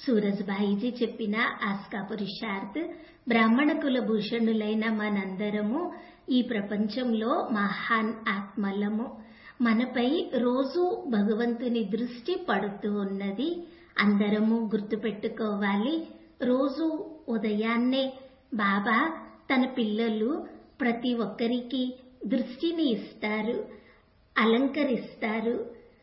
సూరజ్బాయిజీ చెప్పిన ఆస్కా పురుషార్థ్ బ్రాహ్మణ కుల భూషణులైన మనందరము ఈ ప్రపంచంలో మహాన్ ఆత్మలము మనపై రోజు భగవంతుని దృష్టి పడుతూ ఉన్నది అందరము గుర్తుపెట్టుకోవాలి రోజు ఉదయాన్నే బాబా తన పిల్లలు ప్రతి ఒక్కరికి దృష్టిని ఇస్తారు అలంకరిస్తారు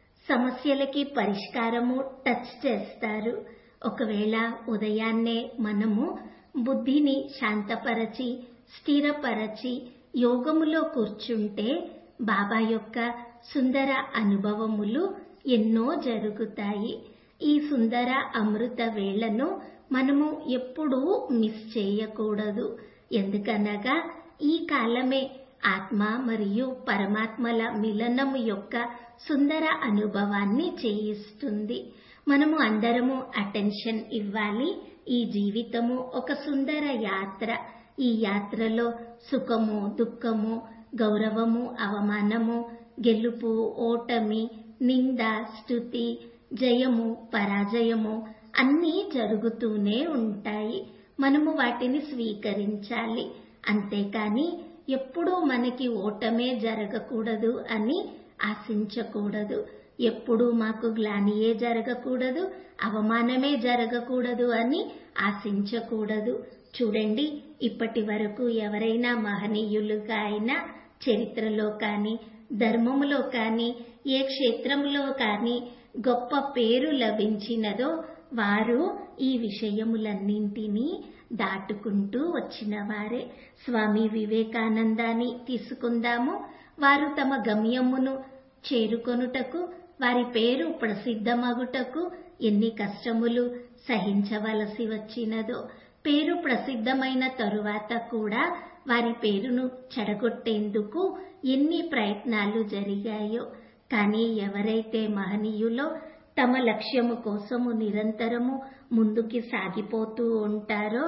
సమస్యలకి పరిష్కారము టచ్ చేస్తారు ఒకవేళ ఉదయాన్నే మనము బుద్ధిని శాంతపరచి స్థిరపరచి యోగములో కూర్చుంటే బాబా యొక్క సుందర అనుభవములు ఎన్నో జరుగుతాయి ఈ సుందర అమృత వేళను మనము ఎప్పుడూ మిస్ చేయకూడదు ఎందుకనగా ఈ కాలమే ఆత్మ మరియు పరమాత్మల మిలనము యొక్క సుందర అనుభవాన్ని చేయిస్తుంది మనము అందరము అటెన్షన్ ఇవ్వాలి ఈ జీవితము ఒక సుందర యాత్ర ఈ యాత్రలో సుఖము దుఃఖము గౌరవము అవమానము గెలుపు ఓటమి నింద స్థుతి జయము పరాజయము అన్నీ జరుగుతూనే ఉంటాయి మనము వాటిని స్వీకరించాలి అంతేకాని ఎప్పుడూ మనకి ఓటమే జరగకూడదు అని ఆశించకూడదు ఎప్పుడూ మాకు గ్లానియే జరగకూడదు అవమానమే జరగకూడదు అని ఆశించకూడదు చూడండి ఇప్పటి వరకు ఎవరైనా మహనీయులుగా అయినా చరిత్రలో కానీ ధర్మములో కానీ ఏ క్షేత్రంలో కానీ గొప్ప పేరు లభించినదో వారు ఈ విషయములన్నింటినీ దాటుకుంటూ వచ్చిన వారే స్వామి వివేకానందాన్ని తీసుకుందాము వారు తమ గమ్యమును చేరుకొనుటకు వారి పేరు ప్రసిద్ధమగుటకు ఎన్ని కష్టములు సహించవలసి వచ్చినదో పేరు ప్రసిద్ధమైన తరువాత కూడా వారి పేరును చెడగొట్టేందుకు ఎన్ని ప్రయత్నాలు జరిగాయో కానీ ఎవరైతే మహనీయులో తమ లక్ష్యము కోసము నిరంతరము ముందుకి సాగిపోతూ ఉంటారో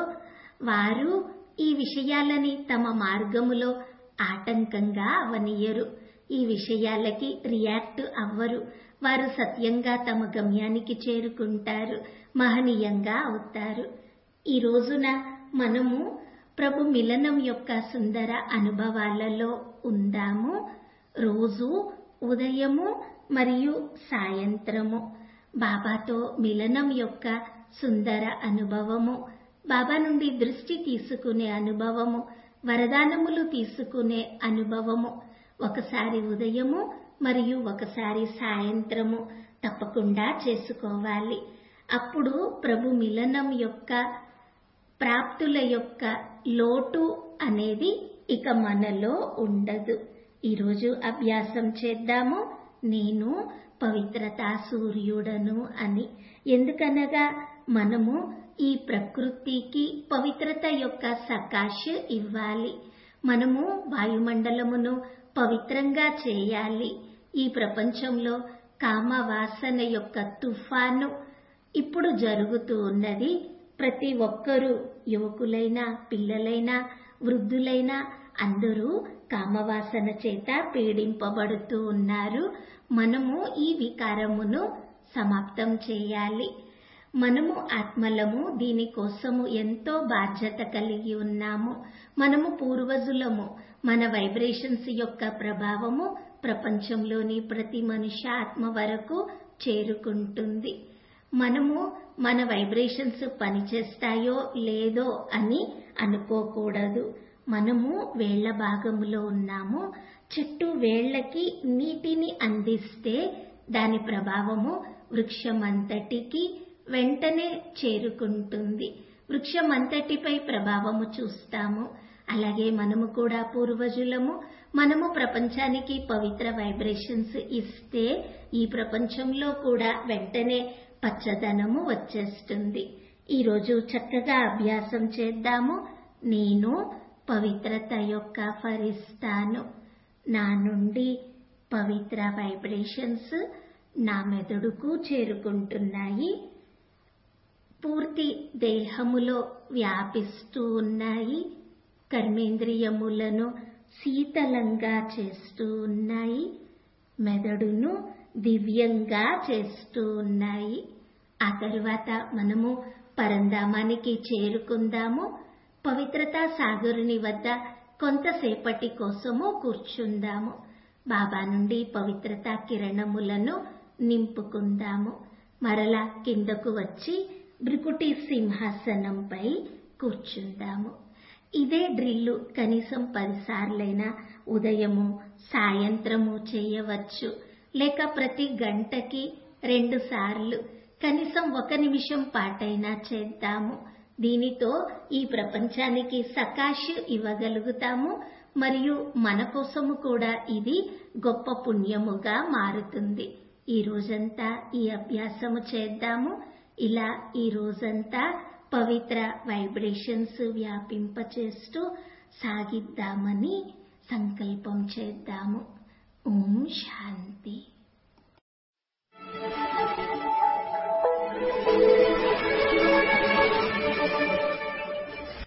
వారు ఈ విషయాలని తమ మార్గములో ఆటంకంగా అవనీయరు ఈ విషయాలకి రియాక్ట్ అవ్వరు వారు సత్యంగా తమ గమ్యానికి చేరుకుంటారు మహనీయంగా అవుతారు ఈ రోజున మనము ప్రభు మిలనం యొక్క సుందర అనుభవాలలో ఉందాము రోజు ఉదయము మరియు సాయంత్రము బాబాతో మిలనం యొక్క సుందర అనుభవము బాబా నుండి దృష్టి తీసుకునే అనుభవము వరదానములు తీసుకునే అనుభవము ఒకసారి ఉదయము మరియు ఒకసారి సాయంత్రము తప్పకుండా చేసుకోవాలి అప్పుడు ప్రభు మిలనం యొక్క ప్రాప్తుల యొక్క లోటు అనేది ఇక మనలో ఉండదు ఈరోజు అభ్యాసం చేద్దాము నేను పవిత్రతా సూర్యుడను అని ఎందుకనగా మనము ఈ ప్రకృతికి పవిత్రత యొక్క సకాష్ ఇవ్వాలి మనము వాయుమండలమును పవిత్రంగా చేయాలి ఈ ప్రపంచంలో కామవాసన యొక్క తుఫాను ఇప్పుడు జరుగుతూ ఉన్నది ప్రతి ఒక్కరూ యువకులైనా పిల్లలైనా వృద్ధులైనా అందరూ కామవాసన చేత పీడింపబడుతూ ఉన్నారు మనము ఈ వికారమును సమాప్తం చేయాలి మనము ఆత్మలము దీనికోసము ఎంతో బాధ్యత కలిగి ఉన్నాము మనము పూర్వజులము మన వైబ్రేషన్స్ యొక్క ప్రభావము ప్రపంచంలోని ప్రతి మనుష్య ఆత్మ వరకు చేరుకుంటుంది మనము మన వైబ్రేషన్స్ పనిచేస్తాయో లేదో అని అనుకోకూడదు మనము వేళ్ల భాగములో ఉన్నాము చెట్టు వేళ్లకి నీటిని అందిస్తే దాని ప్రభావము వృక్షమంతటికి వెంటనే చేరుకుంటుంది వృక్షమంతటిపై ప్రభావము చూస్తాము అలాగే మనము కూడా పూర్వజులము మనము ప్రపంచానికి పవిత్ర వైబ్రేషన్స్ ఇస్తే ఈ ప్రపంచంలో కూడా వెంటనే పచ్చదనము వచ్చేస్తుంది ఈరోజు చక్కగా అభ్యాసం చేద్దాము నేను పవిత్రత యొక్క ఫరిస్తాను నా నుండి పవిత్ర వైబ్రేషన్స్ నా మెదడుకు చేరుకుంటున్నాయి పూర్తి దేహములో వ్యాపిస్తూ ఉన్నాయి కర్మేంద్రియములను శీతలంగా చేస్తూ ఉన్నాయి మెదడును దివ్యంగా చేస్తూ ఉన్నాయి ఆ తరువాత మనము పరంధామానికి చేరుకుందాము పవిత్రతా సాగరుని వద్ద కొంతసేపటి కోసము కూర్చుందాము బాబా నుండి పవిత్రతా కిరణములను నింపుకుందాము మరలా కిందకు వచ్చి భృకుటి సింహాసనంపై కూర్చుందాము ఇదే డ్రిల్లు కనీసం పదిసార్లైనా ఉదయము సాయంత్రము చేయవచ్చు లేక ప్రతి గంటకి రెండు సార్లు కనీసం ఒక నిమిషం పాటైనా చేద్దాము దీనితో ఈ ప్రపంచానికి సకాష్ ఇవ్వగలుగుతాము మరియు మన కోసము కూడా ఇది గొప్ప పుణ్యముగా మారుతుంది ఈ రోజంతా ఈ అభ్యాసము చేద్దాము ఇలా ఈ రోజంతా పవిత్ర వైబ్రేషన్స్ వ్యాపింపచేస్తూ సాగిద్దామని సంకల్పం చేద్దాము ఓం శాంతి